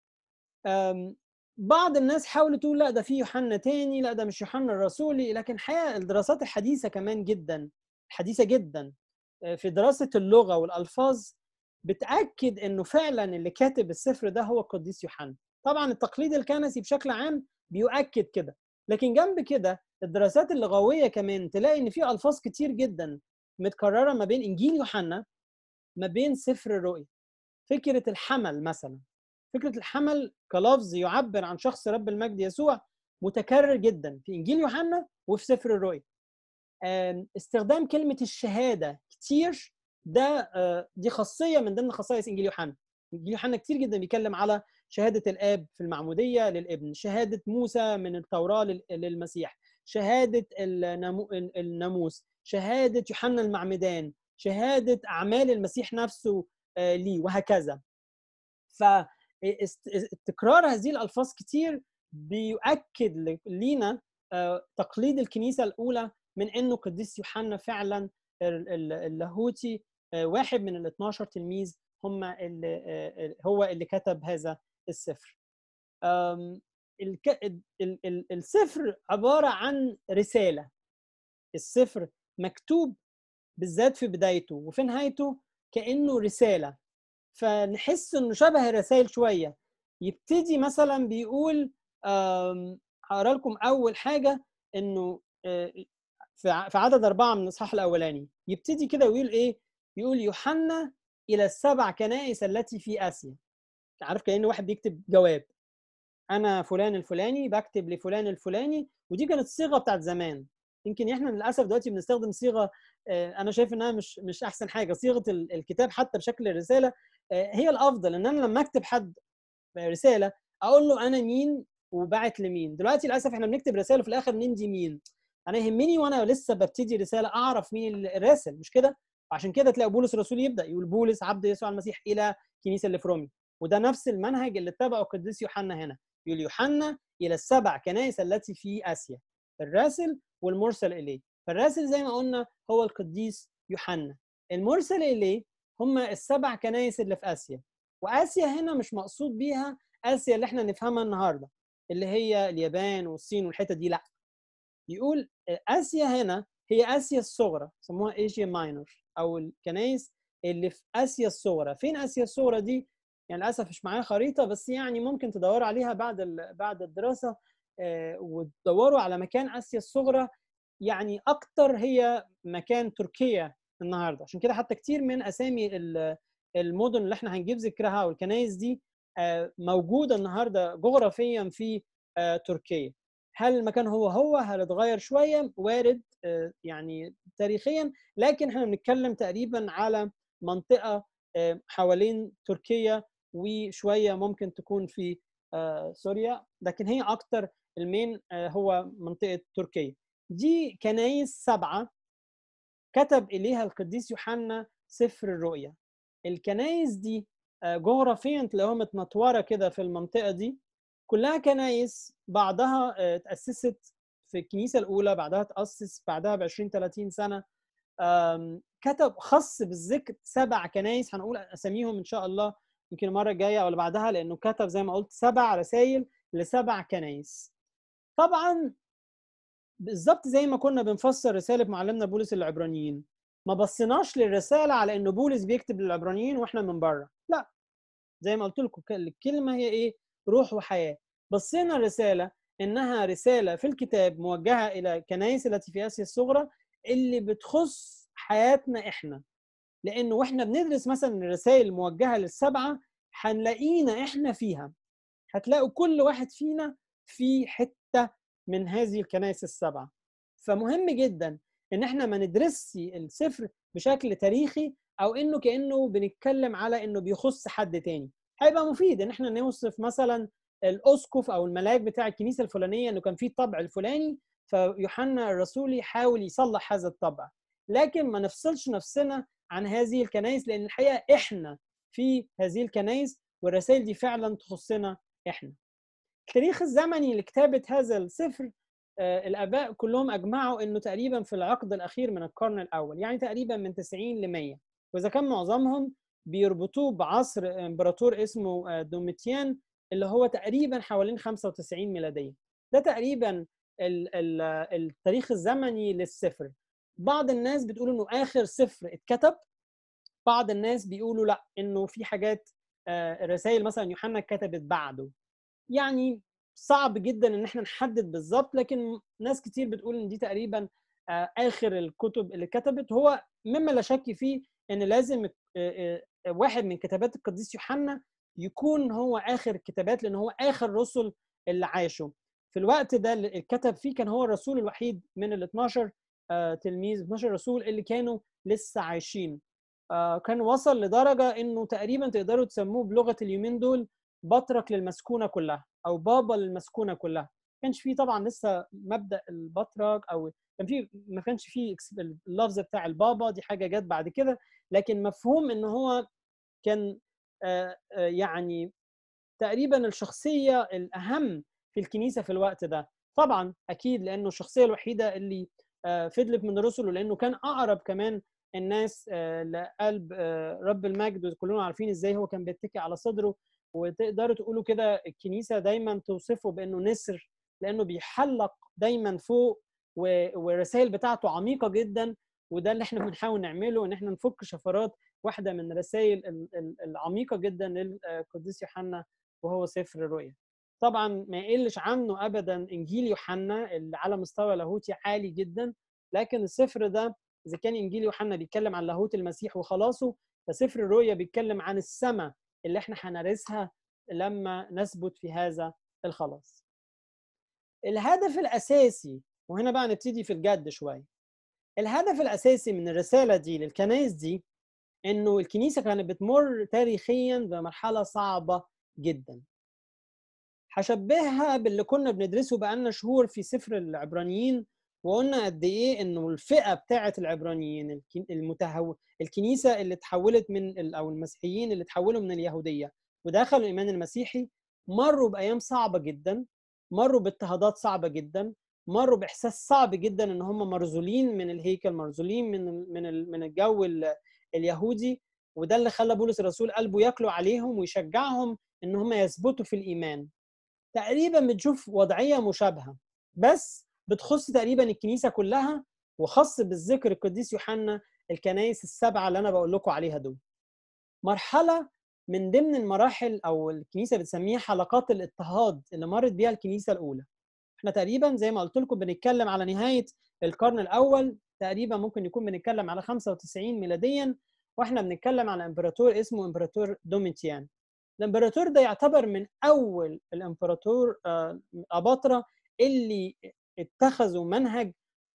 بعض الناس حاولت تقول لا ده في يوحنا تاني لا ده مش يوحنا الرسولي لكن الحقيقه الدراسات الحديثه كمان جدا حديثه جدا في دراسه اللغه والالفاظ بتاكد انه فعلا اللي كاتب السفر ده هو القديس يوحنا طبعا التقليد الكنسي بشكل عام بيؤكد كده لكن جنب كده الدراسات اللغويه كمان تلاقي ان في الفاظ كتير جدا متكرره ما بين انجيل يوحنا ما بين سفر الرؤيا فكره الحمل مثلا فكره الحمل كلفظ يعبر عن شخص رب المجد يسوع متكرر جدا في انجيل يوحنا وفي سفر الرؤيا استخدام كلمه الشهاده كتير ده دي خاصيه من ضمن خصائص انجيل يوحنا انجيل يوحنا كتير جدا بيتكلم على شهاده الاب في المعموديه للابن شهاده موسى من التوراه للمسيح شهاده الناموس شهاده يوحنا المعمدان شهاده اعمال المسيح نفسه ليه وهكذا فتكرار هذه الالفاظ كتير بيؤكد لينا تقليد الكنيسه الاولى من انه قديس يوحنا فعلا اللاهوتي واحد من ال 12 تلميذ هم اللي هو اللي كتب هذا السفر السفر عباره عن رساله السفر مكتوب بالذات في بدايته وفي نهايته كانه رساله فنحس انه شبه الرسائل شويه يبتدي مثلا بيقول هقرا لكم اول حاجه انه في عدد اربعه من الاصحاح الاولاني يبتدي كده ويقول ايه؟ يقول يوحنا الى السبع كنائس التي في اسيا عارف كأن واحد بيكتب جواب انا فلان الفلاني بكتب لفلان الفلاني ودي كانت الصيغه بتاعت زمان يمكن احنا للاسف دلوقتي بنستخدم صيغه انا شايف انها مش مش احسن حاجه صيغه الكتاب حتى بشكل الرساله هي الافضل ان انا لما اكتب حد رساله اقول له انا مين وبعت لمين دلوقتي للاسف احنا بنكتب رساله في الاخر نندي مين انا يهمني وانا لسه ببتدي رساله اعرف مين الراسل مش كده عشان كده تلاقي بولس الرسول يبدا يقول بولس عبد يسوع المسيح الى كنيسه اللي في رومي وده نفس المنهج اللي اتبعه القديس يوحنا هنا يقول يوحنا الى السبع كنائس التي في اسيا الراسل والمرسل اليه فالراسل زي ما قلنا هو القديس يوحنا المرسل اليه هم السبع كنائس اللي في اسيا واسيا هنا مش مقصود بيها اسيا اللي احنا نفهمها النهارده اللي هي اليابان والصين والحته دي لا يقول اسيا هنا هي اسيا الصغرى سموها ايجيا ماينور او الكنائس اللي في اسيا الصغرى فين اسيا الصغرى دي يعني للاسف مش معايا خريطه بس يعني ممكن تدوروا عليها بعد بعد الدراسه وتدوروا على مكان اسيا الصغرى يعني اكتر هي مكان تركيا النهارده عشان كده حتى كتير من اسامي المدن اللي احنا هنجيب ذكرها والكنائس دي موجوده النهارده جغرافيا في تركيا هل المكان هو هو هل اتغير شويه وارد يعني تاريخيا لكن احنا بنتكلم تقريبا على منطقه حوالين تركيا وشويه ممكن تكون في سوريا لكن هي اكتر المين هو منطقه تركيا دي كنايس سبعه كتب اليها القديس يوحنا سفر الرؤيا الكنايس دي جغرافيا تلاقوها متنطوره كده في المنطقه دي كلها كنايس بعضها تاسست في الكنيسه الاولى بعدها تاسس بعدها ب 20 30 سنه كتب خص بالذكر سبع كنايس هنقول اساميهم ان شاء الله يمكن المره الجايه او اللي بعدها لانه كتب زي ما قلت سبع رسائل لسبع كنايس طبعا بالظبط زي ما كنا بنفسر رساله معلمنا بولس للعبرانيين ما بصيناش للرساله على انه بولس بيكتب للعبرانيين واحنا من بره لا زي ما قلت لكم الكلمه هي ايه روح وحياه بصينا الرساله انها رساله في الكتاب موجهه الى كنائس التي في اسيا الصغرى اللي بتخص حياتنا احنا لانه واحنا بندرس مثلا الرسائل الموجهه للسبعه هنلاقينا احنا فيها هتلاقوا كل واحد فينا في حته من هذه الكنائس السبعه فمهم جدا ان احنا ما ندرسش السفر بشكل تاريخي او انه كانه بنتكلم على انه بيخص حد تاني هيبقى مفيد ان احنا نوصف مثلا الاسقف او الملاك بتاع الكنيسه الفلانيه انه كان فيه الطبع الفلاني فيوحنا الرسول يحاول يصلح هذا الطبع لكن ما نفصلش نفسنا عن هذه الكنائس لان الحقيقه احنا في هذه الكنائس والرسائل دي فعلا تخصنا احنا التاريخ الزمني لكتابه هذا السفر آه الاباء كلهم اجمعوا انه تقريبا في العقد الاخير من القرن الاول يعني تقريبا من 90 ل 100 واذا كان معظمهم بيربطوه بعصر امبراطور اسمه دوميتيان اللي هو تقريبا حوالين 95 ميلاديه ده تقريبا التاريخ الزمني للسفر بعض الناس بتقول انه اخر سفر اتكتب بعض الناس بيقولوا لا انه في حاجات الرسائل مثلا يوحنا اتكتبت بعده يعني صعب جدا ان احنا نحدد بالظبط لكن ناس كتير بتقول ان دي تقريبا اخر الكتب اللي كتبت هو مما لا شك فيه ان لازم واحد من كتابات القديس يوحنا يكون هو اخر الكتابات لان هو اخر رسل اللي عاشوا في الوقت ده اللي اتكتب فيه كان هو الرسول الوحيد من ال 12 تلميذ 12 رسول اللي كانوا لسه عايشين كان وصل لدرجه انه تقريبا تقدروا تسموه بلغه اليومين دول بطرك للمسكونه كلها او بابا للمسكونه كلها ما كانش فيه طبعا لسه مبدا البطرك او كان في ما كانش فيه اللفظ بتاع البابا دي حاجه جت بعد كده لكن مفهوم ان هو كان يعني تقريبا الشخصيه الاهم في الكنيسه في الوقت ده طبعا اكيد لانه الشخصيه الوحيده اللي فيليب من رسله لانه كان اقرب كمان الناس لقلب رب المجد وكلنا عارفين ازاي هو كان بيتكي على صدره وتقدروا تقولوا كده الكنيسه دايما توصفه بانه نسر لانه بيحلق دايما فوق والرسائل بتاعته عميقه جدا وده اللي احنا بنحاول نعمله ان احنا نفك شفرات واحده من الرسائل العميقه جدا للقديس يوحنا وهو سفر الرؤيا طبعا ما يقلش عنه ابدا انجيل يوحنا اللي على مستوى لاهوتي عالي جدا لكن السفر ده اذا كان انجيل يوحنا بيتكلم عن لاهوت المسيح وخلاصه فسفر الرؤيا بيتكلم عن السماء اللي احنا هنرثها لما نثبت في هذا الخلاص الهدف الاساسي وهنا بقى نبتدي في الجد شويه الهدف الاساسي من الرساله دي للكنائس دي انه الكنيسه كانت بتمر تاريخيا بمرحله صعبه جدا هشبهها باللي كنا بندرسه بقالنا شهور في سفر العبرانيين وقلنا قد ايه انه الفئه بتاعه العبرانيين المتهو الكنيسه اللي تحولت من او المسيحيين اللي تحولوا من اليهوديه ودخلوا الايمان المسيحي مروا بايام صعبه جدا مروا باضطهادات صعبه جدا مروا باحساس صعب جدا ان هم مرزولين من الهيكل مرزولين من من من الجو اليهودي وده اللي خلى بولس الرسول قلبه ياكلوا عليهم ويشجعهم ان هم يثبتوا في الايمان تقريبا بتشوف وضعيه مشابهه بس بتخص تقريبا الكنيسه كلها وخاص بالذكر القديس يوحنا الكنائس السبعه اللي انا بقول لكم عليها دول مرحله من ضمن المراحل او الكنيسه بتسميها حلقات الاضطهاد اللي مرت بيها الكنيسه الاولى احنا تقريبا زي ما قلت لكم بنتكلم على نهايه القرن الاول تقريبا ممكن يكون بنتكلم على 95 ميلاديا واحنا بنتكلم على امبراطور اسمه امبراطور دوميتيان الامبراطور ده يعتبر من اول الامبراطور اباطره اللي اتخذوا منهج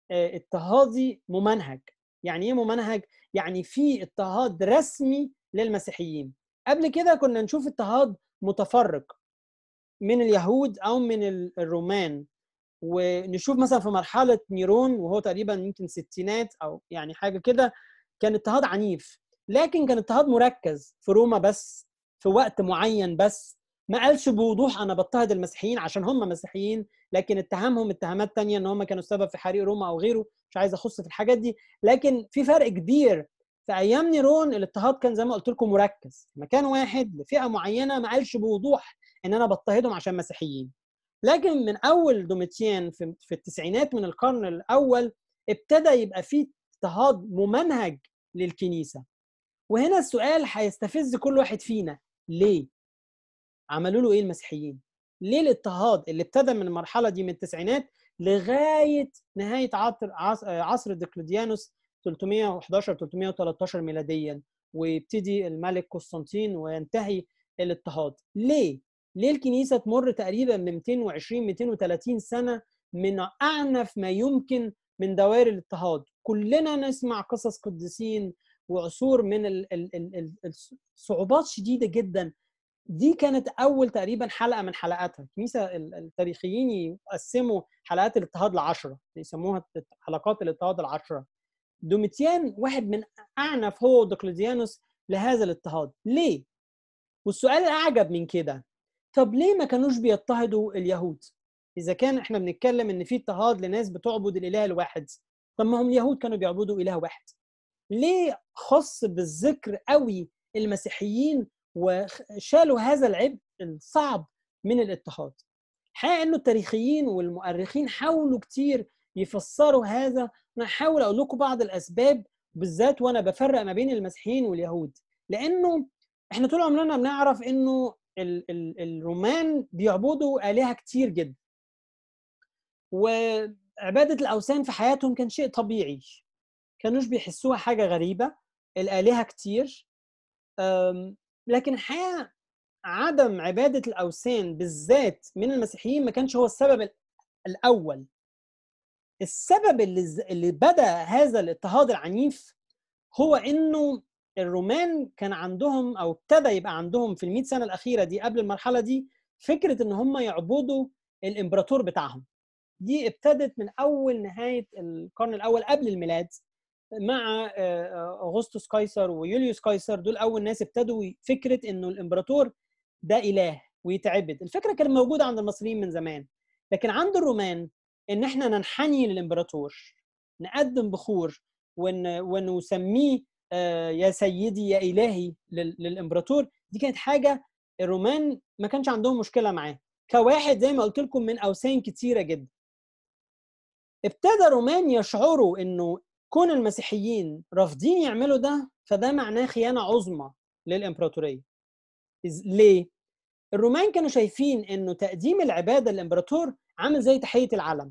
اضطهادي ممنهج يعني ايه ممنهج يعني في اضطهاد رسمي للمسيحيين قبل كده كنا نشوف اضطهاد متفرق من اليهود او من الرومان ونشوف مثلا في مرحله نيرون وهو تقريبا يمكن ستينات او يعني حاجه كده كان اضطهاد عنيف لكن كان اضطهاد مركز في روما بس في وقت معين بس ما قالش بوضوح انا بضطهد المسيحيين عشان هم مسيحيين لكن اتهمهم اتهامات تانية ان هم كانوا السبب في حريق روما او غيره مش عايز اخص في الحاجات دي لكن في فرق كبير في ايام نيرون الاضطهاد كان زي ما قلت لكم مركز مكان واحد لفئه معينه ما قالش بوضوح ان انا بضطهدهم عشان مسيحيين لكن من اول دوميتيان في, في التسعينات من القرن الاول ابتدى يبقى في اضطهاد ممنهج للكنيسه وهنا السؤال هيستفز كل واحد فينا ليه عملوا له ايه المسيحيين ليه الاضطهاد اللي ابتدى من المرحله دي من التسعينات لغايه نهايه عصر عصر ديكلوديانوس 311 313 ميلاديا ويبتدي الملك قسطنطين وينتهي الاضطهاد ليه ليه الكنيسه تمر تقريبا من 220 230 سنه من اعنف ما يمكن من دوائر الاضطهاد كلنا نسمع قصص قديسين وعصور من ال ال ال الصعوبات شديده جدا دي كانت اول تقريبا حلقه من حلقاتها الكنيسه التاريخيين يقسموا حلقات الاضطهاد لعشرة يسموها حلقات الاضطهاد العشرة دوميتيان واحد من اعنف هو ودقلديانوس لهذا الاضطهاد ليه والسؤال الاعجب من كده طب ليه ما كانوش بيضطهدوا اليهود اذا كان احنا بنتكلم ان في اضطهاد لناس بتعبد الاله الواحد طب ما هم اليهود كانوا بيعبدوا اله واحد ليه خص بالذكر قوي المسيحيين وشالوا هذا العبء الصعب من الاضطهاد الحقيقه انه التاريخيين والمؤرخين حاولوا كتير يفسروا هذا انا هحاول اقول لكم بعض الاسباب بالذات وانا بفرق ما بين المسيحيين واليهود لانه احنا طول عمرنا بنعرف انه ال ال الرومان بيعبدوا الهه كتير جدا وعباده الاوثان في حياتهم كان شيء طبيعي كانوش بيحسوها حاجه غريبه الالهه كتير لكن الحقيقه عدم عباده الاوثان بالذات من المسيحيين ما كانش هو السبب الاول السبب اللي اللي بدا هذا الاضطهاد العنيف هو انه الرومان كان عندهم او ابتدى يبقى عندهم في ال سنه الاخيره دي قبل المرحله دي فكره ان هم يعبدوا الامبراطور بتاعهم دي ابتدت من اول نهايه القرن الاول قبل الميلاد مع اغسطس قيصر ويوليوس قيصر دول اول ناس ابتدوا فكره انه الامبراطور ده اله ويتعبد الفكره كانت موجوده عند المصريين من زمان لكن عند الرومان ان احنا ننحني للامبراطور نقدم بخور ون ونسميه آه، يا سيدي يا الهي لل- للامبراطور دي كانت حاجه الرومان ما كانش عندهم مشكله معاه كواحد زي ما قلت لكم من اوثان كتيره جدا ابتدى الرومان يشعروا انه كون المسيحيين رافضين يعملوا ده فده معناه خيانه عظمى للامبراطوريه إز- ليه الرومان كانوا شايفين انه تقديم العباده للامبراطور عامل زي تحيه العلم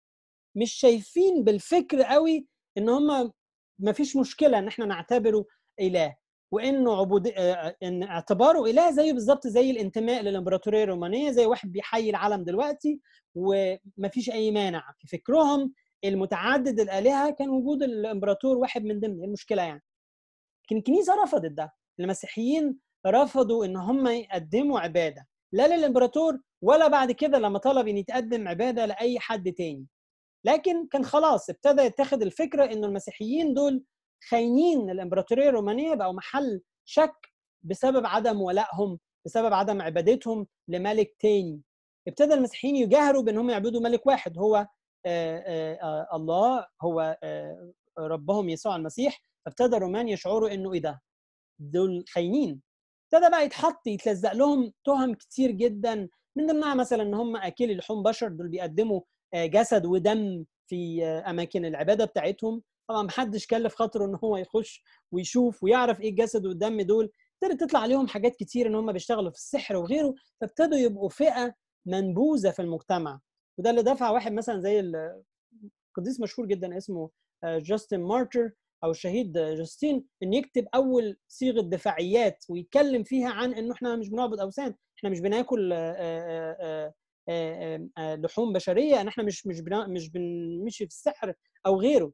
مش شايفين بالفكر قوي ان هم ما فيش مشكله ان احنا نعتبره اله وانه عبود آه، ان اعتباره اله زيه بالظبط زي الانتماء للامبراطوريه الرومانيه زي واحد بيحيي العلم دلوقتي وما فيش اي مانع في فكرهم المتعدد الالهه كان وجود الامبراطور واحد من ضمن إيه المشكله يعني لكن الكنيسه رفضت ده المسيحيين رفضوا ان هم يقدموا عباده لا للامبراطور ولا بعد كده لما طلب ان يتقدم عباده لاي حد تاني لكن كان خلاص ابتدى يتخذ الفكره انه المسيحيين دول خاينين الامبراطوريه الرومانيه بقوا محل شك بسبب عدم ولائهم بسبب عدم عبادتهم لملك تاني ابتدى المسيحيين يجاهروا بانهم يعبدوا ملك واحد هو آه، آه، آه، الله هو آه، ربهم يسوع المسيح فابتدى الرومان يشعروا انه ايه ده دول خاينين ابتدى بقى يتحط يتلزق لهم تهم كتير جدا من ضمنها مثلا ان هم اكلي لحوم بشر دول بيقدموا آه، جسد ودم في آه، اماكن العباده بتاعتهم طبعا محدش كلف خاطره ان هو يخش ويشوف ويعرف ايه الجسد والدم دول ابتدت تطلع عليهم حاجات كتير ان هم بيشتغلوا في السحر وغيره فابتدوا يبقوا فئه منبوذه في المجتمع وده اللي دفع واحد مثلا زي ال- قديس مشهور جدا اسمه آه، جاستن مارتر او الشهيد آه، جاستين ان يكتب اول صيغه دفاعيات ويتكلم فيها عن انه احنا مش بنعبد اوثان احنا مش بناكل آه، آه، آه، آه، آه، لحوم بشريه ان احنا مش مش بنا- مش بنمشي في السحر او غيره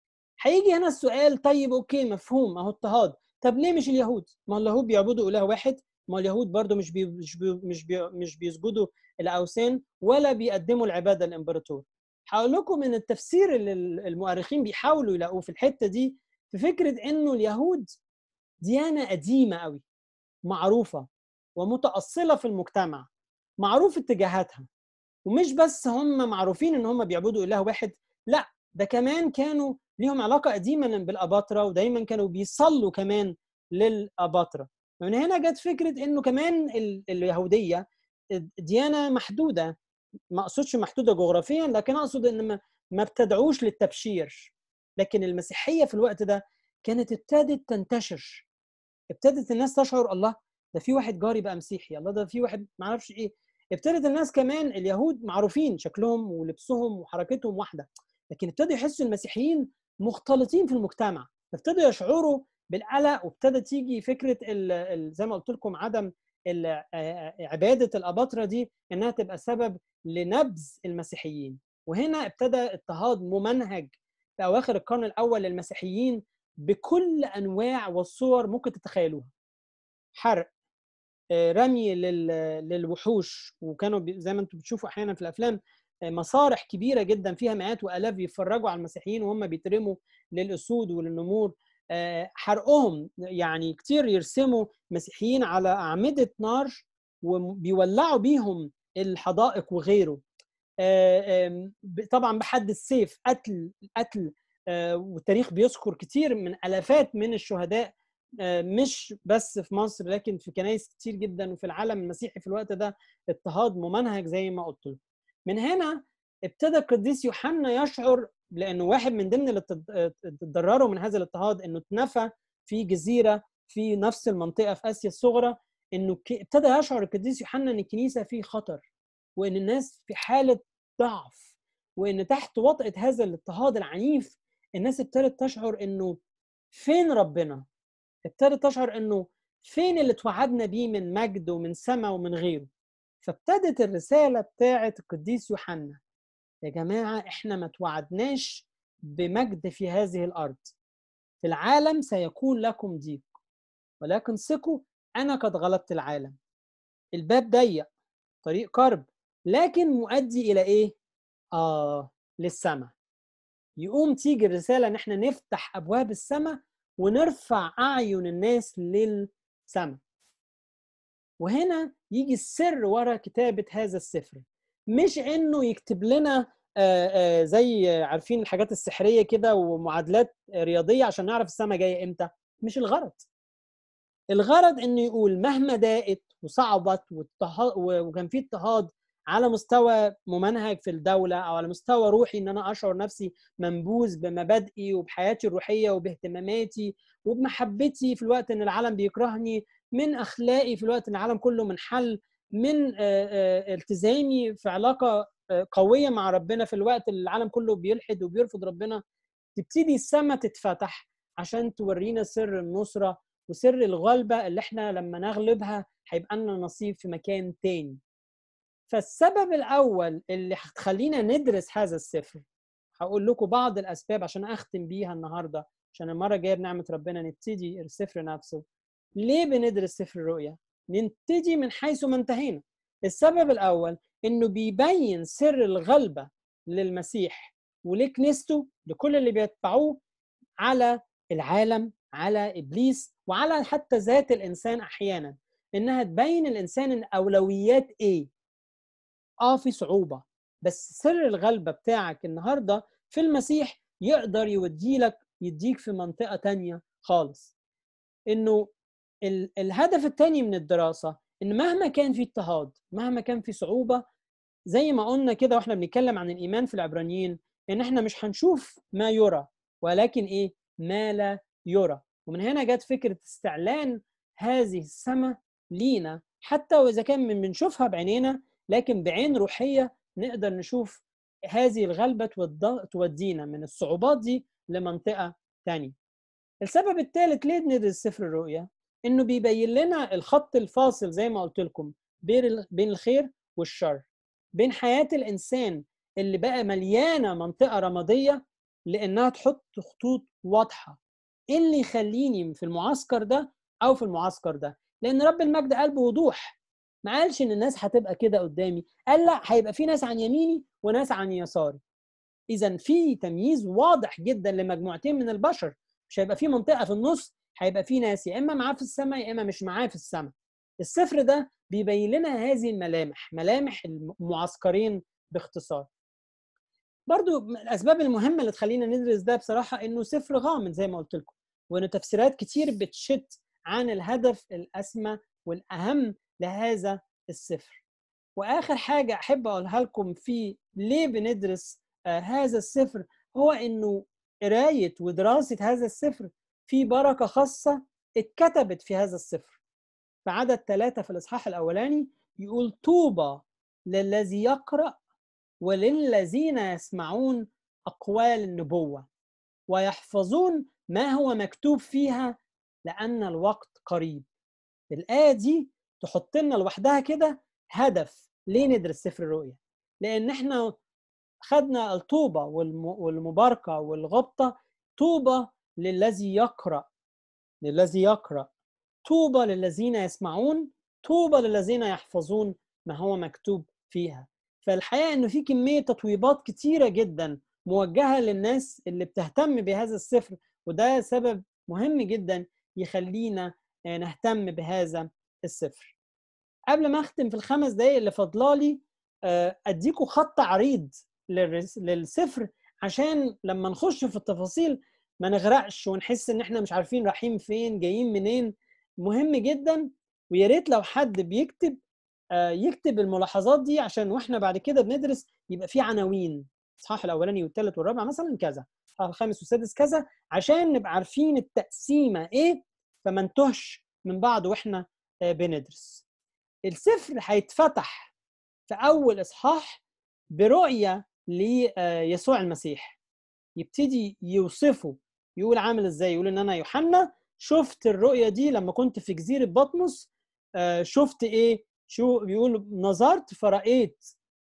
هيجي هنا السؤال طيب اوكي مفهوم اهو اضطهاد طب ليه مش اليهود ما هو اليهود بيعبدوا اله واحد ما هو اليهود برضو مش بي مش بي مش بي مش بيسجدوا الاوثان ولا بيقدموا العباده للامبراطور هقول لكم ان التفسير اللي المؤرخين بيحاولوا يلاقوه في الحته دي في فكره انه اليهود ديانه قديمه قوي معروفه ومتاصله في المجتمع معروف اتجاهاتها ومش بس هم معروفين ان هم بيعبدوا اله واحد لا ده كمان كانوا ليهم علاقه قديمه بالاباطره ودايما كانوا بيصلوا كمان للاباطره من هنا جت فكره انه كمان ال- اليهوديه ديانه محدوده ما اقصدش محدوده جغرافيا لكن اقصد ان ما, ما بتدعوش للتبشير لكن المسيحيه في الوقت ده كانت ابتدت تنتشر ابتدت الناس تشعر الله ده في واحد جاري بقى مسيحي الله ده في واحد ما اعرفش ايه ابتدت الناس كمان اليهود معروفين شكلهم ولبسهم وحركتهم واحده لكن ابتدوا يحسوا المسيحيين مختلطين في المجتمع ابتدوا يشعروا بالقلق وابتدت تيجي فكره ال ال زي ما قلت لكم عدم ال- آه، عباده الاباطره دي انها تبقى سبب لنبذ المسيحيين وهنا ابتدى اضطهاد ممنهج في اواخر القرن الاول للمسيحيين بكل انواع والصور ممكن تتخيلوها حرق آه، رمي لل- للوحوش وكانوا بي- زي ما انتم بتشوفوا احيانا في الافلام آه، مسارح كبيره جدا فيها مئات والاف يتفرجوا على المسيحيين وهم بيترموا للاسود وللنمور آه، حرقهم يعني كتير يرسموا مسيحيين على اعمده نار وبيولعوا بيهم الحدائق وغيره آه، آم، ب- طبعا بحد السيف قتل قتل آه، والتاريخ بيذكر كتير من الافات من الشهداء آه، مش بس في مصر لكن في كنايس كتير جدا وفي العالم المسيحي في الوقت ده اضطهاد ممنهج زي ما قلت لكم. من هنا ابتدى القديس يوحنا يشعر لانه واحد من ضمن اللي اتض- اتضرروا من هذا الاضطهاد انه اتنفى في جزيره في نفس المنطقه في اسيا الصغرى انه ك- ابتدى يشعر القديس يوحنا ان الكنيسه في خطر وان الناس في حاله ضعف وان تحت وطأة هذا الاضطهاد العنيف الناس ابتدت تشعر انه فين ربنا؟ ابتدت تشعر انه فين اللي اتوعدنا بيه من مجد ومن سماء ومن غيره؟ فابتدت الرساله بتاعه القديس يوحنا يا جماعه احنا ما توعدناش بمجد في هذه الارض في العالم سيكون لكم ضيق ولكن ثقوا انا قد غلبت العالم الباب ضيق طريق كرب لكن مؤدي الى ايه اه للسماء يقوم تيجي الرساله ان احنا نفتح ابواب السماء ونرفع اعين الناس للسماء وهنا يجي السر ورا كتابه هذا السفر مش انه يكتب لنا زي عارفين الحاجات السحريه كده ومعادلات رياضيه عشان نعرف السماء جايه امتى مش الغرض الغرض انه يقول مهما ضاقت وصعبت وكان في اضطهاد على مستوى ممنهج في الدوله او على مستوى روحي ان انا اشعر نفسي منبوذ بمبادئي وبحياتي الروحيه وباهتماماتي وبمحبتي في الوقت ان العالم بيكرهني من اخلاقي في الوقت ان العالم كله منحل من التزامي في علاقه قويه مع ربنا في الوقت اللي العالم كله بيلحد وبيرفض ربنا تبتدي السماء تتفتح عشان تورينا سر النصره وسر الغلبه اللي احنا لما نغلبها هيبقى لنا نصيب في مكان تاني فالسبب الاول اللي هتخلينا ندرس هذا السفر هقول لكم بعض الاسباب عشان اختم بيها النهارده عشان المره الجايه بنعمه ربنا نبتدي السفر نفسه ليه بندرس سفر الرؤيا نبتدي من حيث ما انتهينا السبب الاول انه بيبين سر الغلبه للمسيح ولكنيسته لكل اللي بيتبعوه على العالم على ابليس وعلى حتى ذات الانسان احيانا انها تبين الانسان الاولويات ايه اه في صعوبه بس سر الغلبه بتاعك النهارده في المسيح يقدر يوديلك يديك في منطقه تانية خالص انه ال الهدف الثاني من الدراسه ان مهما كان في اضطهاد مهما كان في صعوبه زي ما قلنا كده واحنا بنتكلم عن الايمان في العبرانيين ان احنا مش هنشوف ما يرى ولكن ايه ما لا يرى ومن هنا جت فكره استعلان هذه السماء لينا حتى واذا كان من بنشوفها بعينينا لكن بعين روحيه نقدر نشوف هذه الغلبه تودينا من الصعوبات دي لمنطقه ثانيه السبب الثالث ليه ندرس سفر الرؤيا انه بيبين لنا الخط الفاصل زي ما قلت لكم بين الخير والشر بين حياه الانسان اللي بقى مليانه منطقه رماديه لانها تحط خطوط واضحه ايه اللي يخليني في المعسكر ده او في المعسكر ده لان رب المجد قال بوضوح ما قالش ان الناس هتبقى كده قدامي قال لا هيبقى في ناس عن يميني وناس عن يساري اذا في تمييز واضح جدا لمجموعتين من البشر مش هيبقى في منطقه في النص هيبقى في ناس يا اما معاه في السماء يا اما مش معاه في السماء السفر ده بيبين لنا هذه الملامح ملامح المعسكرين باختصار برضو من الاسباب المهمه اللي تخلينا ندرس ده بصراحه انه سفر غامض زي ما قلت لكم وانه تفسيرات كتير بتشت عن الهدف الاسمى والاهم لهذا السفر واخر حاجه احب اقولها لكم في ليه بندرس آه هذا السفر هو انه قرايه ودراسه هذا السفر في بركه خاصه اتكتبت في هذا السفر في عدد ثلاثة في الإصحاح الأولاني يقول طوبى للذي يقرأ وللذين يسمعون أقوال النبوة ويحفظون ما هو مكتوب فيها لأن الوقت قريب الآية دي تحط لنا لوحدها كده هدف ليه ندرس سفر الرؤيا لأن احنا خدنا الطوبة والمباركة والغبطة طوبى للذي يقرأ للذي يقرأ طوبى للذين يسمعون طوبى للذين يحفظون ما هو مكتوب فيها فالحقيقه انه في كميه تطويبات كتيره جدا موجهه للناس اللي بتهتم بهذا السفر وده سبب مهم جدا يخلينا نهتم بهذا السفر قبل ما اختم في الخمس دقايق اللي فاضلالي اديكم خط عريض للسفر عشان لما نخش في التفاصيل ما نغرقش ونحس ان احنا مش عارفين رايحين فين جايين منين مهم جدا ويا ريت لو حد بيكتب يكتب الملاحظات دي عشان واحنا بعد كده بندرس يبقى في عناوين الاصحاح الاولاني والثالث والرابع مثلا كذا الاصحاح الخامس والسادس كذا عشان نبقى عارفين التقسيمه ايه فما نتهش من بعض واحنا بندرس السفر هيتفتح في اول اصحاح برؤيه ليسوع المسيح يبتدي يوصفه يقول عامل ازاي يقول ان انا يوحنا شفت الرؤيه دي لما كنت في جزيره بطمس شفت ايه شو بيقول نظرت فرأيت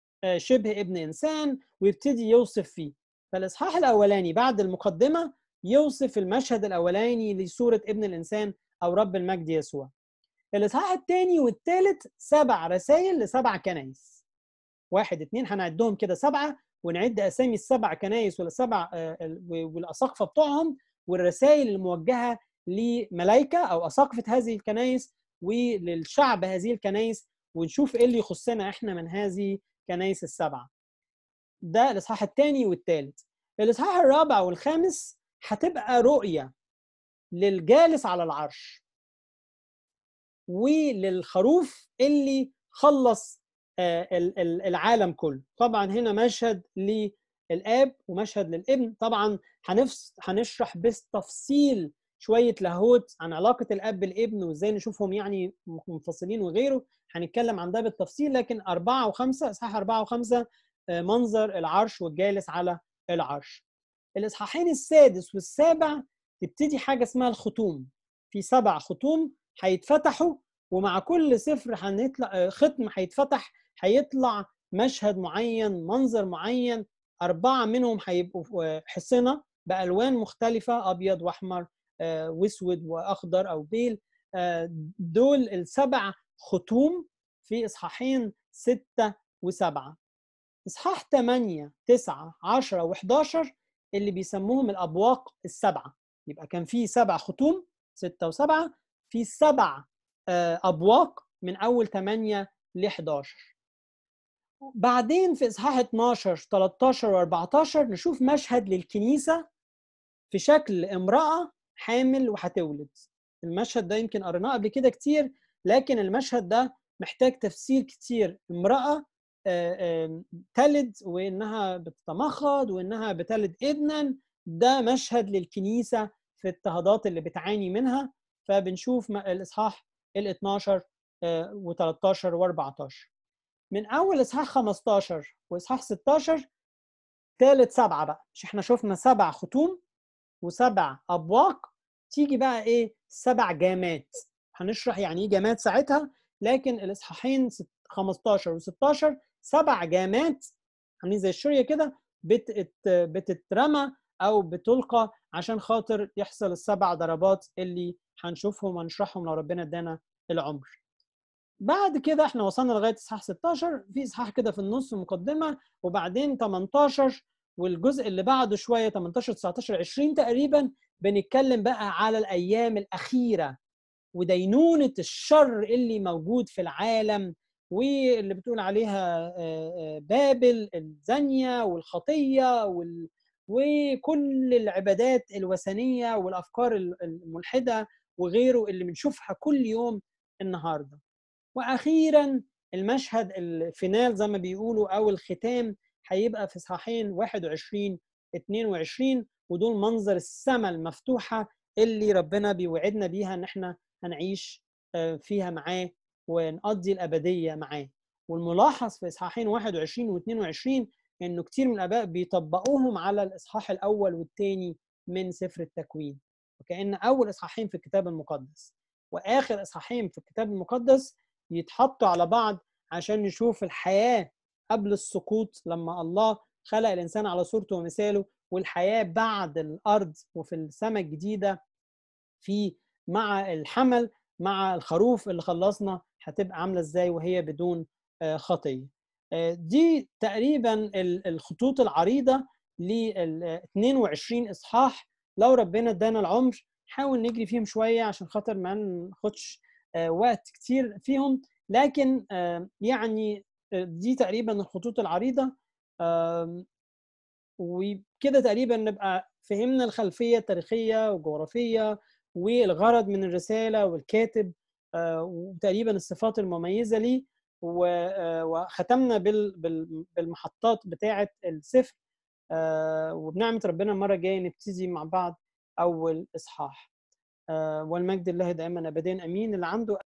شبه ابن انسان ويبتدي يوصف فيه فالاصحاح الاولاني بعد المقدمه يوصف المشهد الاولاني لصوره ابن الانسان او رب المجد يسوع الاصحاح الثاني والثالث سبع رسائل لسبع كنايس واحد اثنين هنعدهم كده سبعه ونعد اسامي السبع كنايس والسبع والاساقفه بتوعهم والرسائل الموجهه لملائكه او اساقفه هذه الكنايس وللشعب هذه الكنايس ونشوف ايه اللي يخصنا احنا من هذه الكنايس السبعه. ده الاصحاح الثاني والثالث الاصحاح الرابع والخامس هتبقى رؤيه للجالس على العرش وللخروف اللي خلص العالم كله طبعا هنا مشهد للاب ومشهد للابن طبعا هنفس هنشرح بالتفصيل شويه لاهوت عن علاقه الاب بالابن وازاي نشوفهم يعني منفصلين وغيره هنتكلم عن ده بالتفصيل لكن أربعة وخمسة إصحاح أربعة وخمسة منظر العرش والجالس على العرش الإصحاحين السادس والسابع تبتدي حاجة اسمها الختوم في سبع ختوم هيتفتحوا ومع كل سفر هنطلع ختم هيتفتح هيطلع مشهد معين منظر معين أربعة منهم هيبقوا حصنة بألوان مختلفة أبيض وأحمر وأسود وأخضر أو بيل دول السبع ختوم في إصحاحين ستة وسبعة إصحاح 8 9 10 و11 اللي بيسموهم الأبواق السبعة يبقى كان في سبع ختوم ستة وسبعة في سبع أبواق من أول 8 ل 11 بعدين في إصحاح 12 13 و14 نشوف مشهد للكنيسة في شكل امرأة حامل وهتولد المشهد ده يمكن قريناه قبل كده كتير لكن المشهد ده محتاج تفسير كتير امرأة تلد وإنها بتتمخض وإنها بتلد ابنا ده مشهد للكنيسة في الاضطهادات اللي بتعاني منها فبنشوف الإصحاح ال 12 و13 و14 من أول إصحاح 15 وإصحاح 16 ثالث سبعة بقى مش احنا شفنا سبع ختوم وسبع أبواق تيجي بقى إيه سبع جامات هنشرح يعني ايه جامات ساعتها لكن الاصحاحين 15 و16 سبع جامات عاملين زي الشريه كده بت بتترمى او بتلقى عشان خاطر يحصل السبع ضربات اللي هنشوفهم ونشرحهم لو ربنا ادانا العمر. بعد كده احنا وصلنا لغايه اصحاح 16 في اصحاح كده في النص مقدمه وبعدين 18 والجزء اللي بعده شويه 18 19 20 تقريبا بنتكلم بقى على الايام الاخيره ودينونة الشر اللي موجود في العالم واللي بتقول عليها بابل الزانية والخطية وال... وكل العبادات الوثنية والأفكار الملحدة وغيره اللي بنشوفها كل يوم النهاردة وأخيرا المشهد الفينال زي ما بيقولوا أو الختام هيبقى في صحاحين 21 22 ودول منظر السماء المفتوحة اللي ربنا بيوعدنا بيها ان احنا هنعيش فيها معاه ونقضي الابديه معاه والملاحظ في اصحاحين 21 و22 انه كتير من الاباء بيطبقوهم على الاصحاح الاول والثاني من سفر التكوين وكان اول اصحاحين في الكتاب المقدس واخر اصحاحين في الكتاب المقدس يتحطوا على بعض عشان نشوف الحياه قبل السقوط لما الله خلق الانسان على صورته ومثاله والحياه بعد الارض وفي السماء الجديده في مع الحمل مع الخروف اللي خلصنا هتبقى عامله ازاي وهي بدون خطيه دي تقريبا الخطوط العريضه ل 22 اصحاح لو ربنا ادانا العمر نحاول نجري فيهم شويه عشان خاطر ما ناخدش وقت كتير فيهم لكن يعني دي تقريبا الخطوط العريضه وكده تقريبا نبقى فهمنا الخلفيه التاريخيه والجغرافيه والغرض من الرساله والكاتب وتقريبا الصفات المميزه ليه وختمنا بالمحطات بتاعه السفر وبنعمه ربنا المره الجايه نبتدي مع بعض اول اصحاح والمجد لله دائما ابدا امين اللي عنده